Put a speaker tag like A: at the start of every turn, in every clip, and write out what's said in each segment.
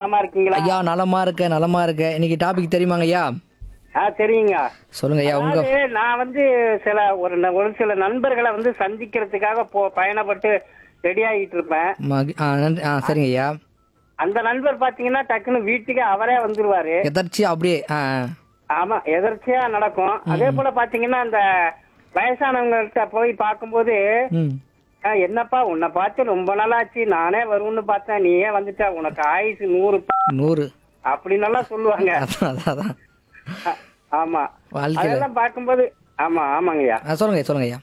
A: நலமா இருக்கீங்களா
B: ஐயா நலமா இருக்க நலமா இருக்க இன்னைக்கு டாபிக் தெரியுமாங்க ஐயா
A: ஆ தெரியுங்க
B: சொல்லுங்க ஐயா உங்க
A: அதாவது நான் வந்து சில ஒரு ந- ஒரு சில நண்பர்களை வந்து சந்திக்கிறதுக்காக போ பயணப்பட்டு ரெடி ஆகிட்டு இருப்பேன்
B: மகி- ஆ, நன்றி ஆ சரிங்க ஐயா
A: அந்த நண்பர் பாத்தீங்கன்னா டக்குன்னு வீட்டுக்கு அவரே வந்துருவாரு
B: எதர்ச்சியா அப்படியே ஆ ஆ.
A: ஆமா எதர்ச்சியா நடக்கும் அதே போல பாத்தீங்கன்னா அந்த வயசானவங்கள்ட்ட போய் பார்க்கும்போது
B: ம்
A: "ஆ, என்னப்பா உன்னை பார்த்து ரொம்ப நாளாச்சு நானே வரும்னு பார்த்தேன் நீயே வந்துட்ட உனக்கு ஆயுசு நூறு
B: நூறு
A: அப்படின்னு எல்லாம் சொல்லுவாங்க
B: அதான் அதான் அதான்
A: ஆ, ஆமா
B: வாழ்க்கையில
A: அதெல்லாம் பார்க்கும்போது ஆமா ஆமாங்கய்யா
B: ஆ சொல்லுங்க சொல்லுங்க ஐயா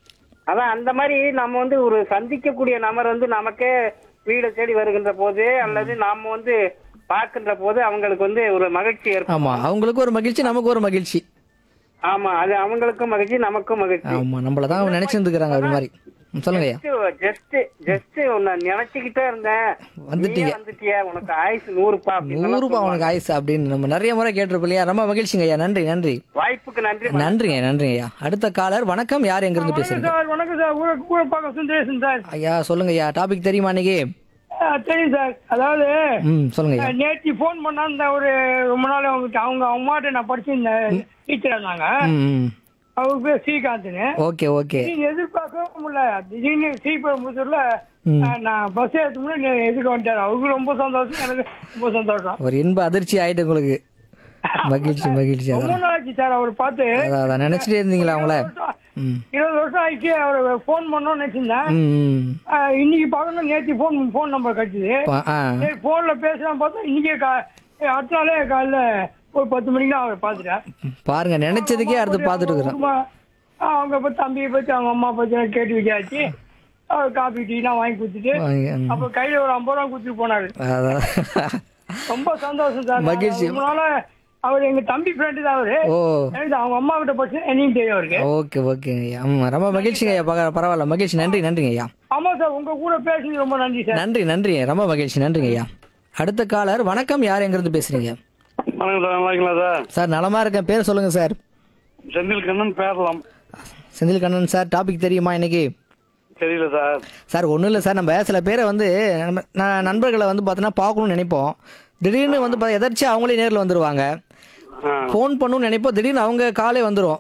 A: அதான் அந்த மாதிரி நம்ம வந்து ஒரு சந்திக்கக்கூடிய நபர் வந்து நமக்கே வீடை தேடி வருகின்ற போது அல்லது நாம வந்து பார்க்கின்ற போது அவங்களுக்கு வந்து ஒரு மகிழ்ச்சி ஏற்படும்
B: ஆமா அவங்களுக்கு ஒரு மகிழ்ச்சி நமக்கு ஒரு மகிழ்ச்சி
A: ஆமா அது அவங்களுக்கும் மகிழ்ச்சி நமக்கும் மகிழ்ச்சி
B: ஆமா நம்மள தான் அவங்க நினைச்சிருந்துக்கிறாங்க அது மாதிரி ம், சொல்லுங்க ஐயா
A: ஜஸ்ட் ஜஸ்ட் உன்னை நினைச்சுக்கிட்டே இருந்தேன்
B: வந்துட்டீங்க.
A: நீயே வந்துட்டிய உனக்கு ஆயுசு நூறுப்பா அப்படின்னு
B: நூறு ரூபாய் உனக்கு ஆயுசு அப்படின்னு நம்ம நிறைய முறை கேட்டிருப்போம் இல்லையா ரொம்ப மகிழ்ச்சிங்க ஐயா நன்றி நன்றி
A: வாய்ப்புக்கு நன்றி
B: நன்றிங்க நன்றிங்க ஐயா அடுத்த காலர் வணக்கம் யார் எங்க இருந்து பேசுறீங்க
C: சார் வணக்கம் சார் ஊர ஊர பார்க்க சுந்தரேசன் சார்
B: ஐயா சொல்லுங்க ஐயா டாபிக் தெரியுமா இன்னைக்கு
C: ஆ, தெரியும் சார் அதாவது
B: ம் சொல்லுங்க ஐயா
C: நேற்று ஃபோன் பண்ணா இந்த ஒரு ரொம்ப நாள் அவங்க அவங்க அம்மாட்ட நான் படிச்சிருந்தேன் டீச்சர் இருந்தாங்க
B: ம் ம்
C: அவங்க பேர் ஸ்ரீகாந்த்னு
B: ஓகே ஓகே
C: திடீர்னு எதிர்பார்க்கவே முடியல திடீர்னு ஸ்ரீபெரும்புத்தூர்ல
B: ம்.
C: ஆ, நான் பஸ் ஏற்ற முன்னாடி எதுக்கு வந்துட்டாரு அவருக்கு ரொம்ப சந்தோஷம் எனக்கு ரொம்ப சந்தோஷம்
B: ஒரு இன்ப அதிர்ச்சி ஆயிட்டு உங்களுக்கு மகிழ்ச்சி மகிழ்ச்சி
C: ரொம்ப
B: அதான்
C: நாள் ஆச்சு சார் அவரை பார்த்து
B: அதான் அதான் நினைச்சிட்டே இருந்தீங்களா அவங்கள ம்
C: இருபது வருஷம் ஆயிடுச்சு அவரை ஃபோன் பண்ணோம்னு நினைச்சிருந்தேன்
B: ம் ம்
C: ஆ, இன்னைக்கு பார்க்கணும் நேற்று ஃபோன் ஃபோன் நம்பர் கிடைச்சது
B: பா- ஆ
C: சரி போன்ல பேசலாம் பார்த்தா இன்னைக்கே கா ஏய், அடுத்த நாளே காலைல ஒரு பத்து மணிக்கு தான் அவரை பார்த்துட்டேன்
B: பாருங்க நினைச்சதுக்கே அடுத்து பார்த்துட்டு இருக்கிறோம்
C: குடும்பம், ஆ, அவங்க பத்தி தம்பியை பத்தி அவங்க அம்மா பத்தி எல்லாம் கேட்டு விசாரிச்சு அவர் காபி டீலாம் வாங்கி கொடுத்துட்டு
B: வாங்க, ம்.
C: அப்ப கையில ஒரு ஐம்பது ரூபா கொடுத்துட்டு போனாரு
B: அதான்
C: ரொம்ப சந்தோஷம் சார்
B: மகிழ்ச்சி.
C: ரொம்ப நாளா அவர் எங்க தம்பி ஃப்ரெண்டு தான் அவரு
B: ஓ
C: எனக்கு அவங்க அம்மா கிட்ட பற்றி என்னையும் தெரியும் அவருக்கு
B: ஓகே ஓகேங்க ஐயா ஆமா ரொம்ப மகிழ்ச்சிங்க ஐயா பக- பரவாயில்ல மகிழ்ச்சி நன்றி நன்றிங்க ஐயா
C: ஆமா சார் உங்க கூட பேசுனது ரொம்ப நன்றி சார்
B: நன்றி நன்றி ரொம்ப மகிழ்ச்சி நன்றிங்க ஐயா அடுத்த காலர் வணக்கம் யார் எங்கிருந்து பேசுறீங்க
D: வணக்கம் சார் நல்லா இருக்கீங்களா சார்
B: சார் நலமா இருக்கேன் பேர் சொல்லுங்க சார்
D: செந்தில் கண்ணன் பேரலாம்
B: செந்தில் கண்ணன் சார் டாபிக் தெரியுமா இன்னைக்கு
D: தெரியல சார்
B: சார் ஒன்றும் இல்லை சார் நம்ம சில பேரை வந்து நம்ம நான் நண்பர்களை வந்து பார்த்தோன்னா பார்க்கணும்னு நினைப்போம் திடீர்னு வந்து பா- எதாச்சும் அவங்களே நேரில் வந்துருவாங்க
D: ஆ.
B: ஃபோன் பண்ணணும்னு நினைப்போம் திடீர்னு அவங்க காலே வந்துரும்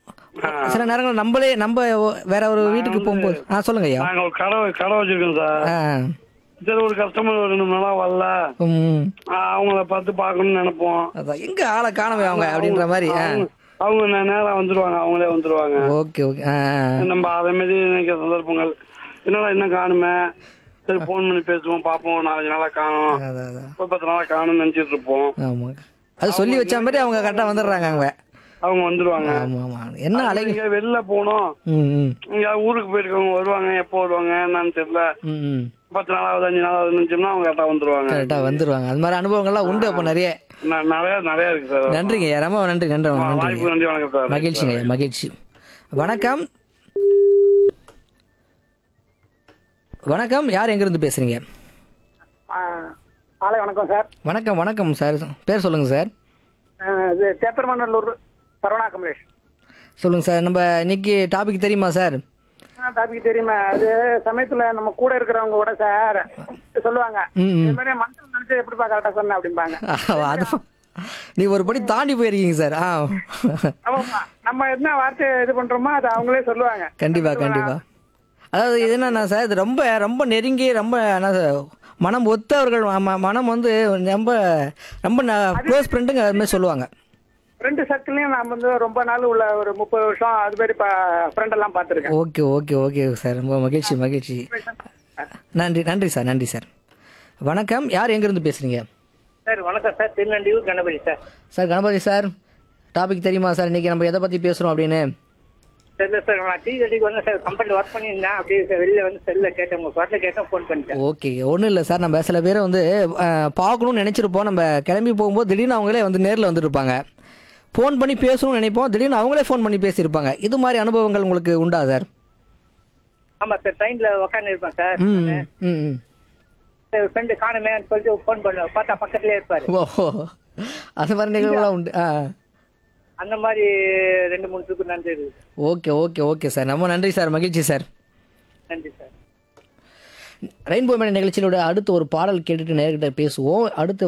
B: சில நேரங்கள் நம்மளே நம்ம வேற ஒரு வீட்டுக்கு போகும்போது ஆ சொல்லுங்க ஐயா
D: நாங்க ஒரு கடை கடை வச்சிருக்கோம் சார்
B: ஆ
D: சரி ஒரு கஸ்டமர் ஒரு ரெண்டு மூணு நாளா வரல
B: ம்
D: ஆ, அவங்கள பார்த்து பார்க்கணும்னு நினைப்போம்
B: அதான் எங்க ஆளை காணவே அவங்க அப்படின்ற மாதிரி ஆ
D: அவங்க- அவங்க நே- நேரா வந்துருவாங்க அவங்களே வந்துருவாங்க
B: ஓகே ஓகே ஆ ஆ.
D: நம்ம அதே மாதிரி நினைக்கிற சந்தர்ப்பங்கள் என்னடா இன்னும் காணுமே சரி ஃபோன் பண்ணி பேசுவோம் பார்ப்போம் நாலஞ்சு நாளா காணும்
B: அதான் அதான்
D: ஒரு பத்து நாளா காணும்னு நினைச்சிட்டு இருப்போம்
B: ஆமாம் அது சொல்லி வச்ச மாதிரி அவங்க கரெக்டாக வந்துடுறாங்க அவங்க
D: அவங்க வந்துருவாங்க
B: ஆமாம் ஆமாம் என்ன அலைகள்
D: நீங்க வெளில போனோம்
B: ம் ம்
D: இங்க ஊருக்கு போயிருக்கவங்க வருவாங்க எப்போ வருவாங்க என்னன்னு தெரியல
B: ம் ம்
D: பத்து நாளாவது அஞ்சு நாளாவது நினைச்சோம்னா அவங்க கரெக்டா வந்துருவாங்க
B: கரெக்டாக வந்துருவாங்க அது மாதிரி அனுபவங்கள்லாம் உண்டு அப்போ நிறைய
D: ந- நிறைய நிறைய இருக்கு சார்
B: நன்றிங்க ஐயா ரொம்ப நன்றி நன்றி நன்றி
D: வாய்ப்பு நன்றி வணக்கம் சார்
B: மகிழ்ச்சிங்க ஐயா மகிழ்ச்சி வணக்கம் வணக்கம் யார் எங்கிருந்து பேசுறீங்க
A: ஆலை வணக்கம் சார்
B: வணக்கம் வணக்கம் சார் பேர் சொல்லுங்க சார்
A: இது தேப்பரமநல்லூர் சரவணா கமலேஷ்
B: சொல்லுங்க சார் நம்ம இன்னைக்கு டாபிக் தெரியுமா சார்
A: டாபிக் தெரியுமா அது சமயத்துல நம்ம கூட இருக்கிறவங்க கூட சார் சொல்லுவாங்க
B: ம், ம்.
A: இது மாதிரி மனசுல நினைச்சு எப்படிப்பா கரெக்டா சொன்ன அப்படிம்பாங்க
B: அது நீ ஒரு படி தாண்டி போயிருக்கீங்க சார் ஆ
A: ஆமாம்மா நம்ம என்ன வார்த்தை இது பண்றோமோ அது அவங்களே சொல்லுவாங்க
B: கண்டிப்பா கண்டிப்பா அதாவது இது என்னன்னா சார் இது ரொம்ப ரொம்ப நெருங்கி ரொம்ப என்ன சார், மனம் ஒத்தவர்கள் ம- மனம் வந்து ரொம்ப ரொம்ப க்ளோஸ் ஃப்ரெண்டுங்க அது மாதிரி சொல்லுவாங்க
A: ரெண்டு சர்க்கிள்லயும் நான் வந்து ரொம்ப நாள் உள்ள ஒரு முப்பது வருஷம் அது மாதிரி ஃப்ரெண்ட் எல்லாம் பார்த்துருக்கேன்
B: ஓகே ஓகே ஓகே சார் ரொம்ப மகிழ்ச்சி மகிழ்ச்சி நன்றி நன்றி சார் நன்றி சார் வணக்கம் யார் எங்கேருந்து பேசுறீங்க
A: சார் வணக்கம் sir Thirunandiyur Ganapathi sir
B: sir Ganapathi sir topic தெரியுமா சார் இன்னைக்கு நம்ம எதை பற்றி பேசுகிறோம் அப்படின்னு
A: தெரியல சார் நான் டீ கடைக்கு வந்து சார் கம்பெனியில் ஒர்க் பண்ணியிருந்தேன் அப்படியே சார் வெளில வந்து செல்லில் கேட்டேன் உங்கள் குரட்டில் கேட்டேன் ஃபோன் பண்ணிட்டேன்
B: ஓகே ஒன்றும் இல்லை சார் நம்ம சில பேரை வந்து அஹ், பார்க்கணும்னு நினச்சிருப்போம் நம்ம கிளம்பி போகும்போது திடீர்னு அவங்களே வந்து நேரில் வந்துருப்பாங்க ஃபோன் பண்ணி பேசணும்னு நினைப்போம் திடீர்னு அவங்களே ஃபோன் பண்ணி பேசியிருப்பாங்க இது மாதிரி அனுபவங்கள் உங்களுக்கு உண்டா சார்
A: ஆமாம் சார் ட்ரெயினில் உட்காந்து இருப்பேன் சார்
B: ம் ம் ம்
A: ஃப்ரெண்டு காணுமேன்னு சொல்லிட்டு ஃபோன் பண்ணுவேன் பார்த்தா பக்கத்துலேயே இருப்பார்
B: ஓ அது மாதிரி நிகழ்வுலாம் உண்டு ஆ
A: அந்த மாதிரி ரெண்டு மூணு ட்ரிப்பு நடந்தது
B: ஓகே ஓகே ஓகே சார் ரொம்ப நன்றி சார் மகிழ்ச்சி சார்
A: நன்றி சார்
B: ரெயின்போ மேடை நிகழ்ச்சியிலோட அடுத்து ஒரு பாடல் கேட்டுட்டு நேர்கிட்ட பேசுவோம் அடுத்து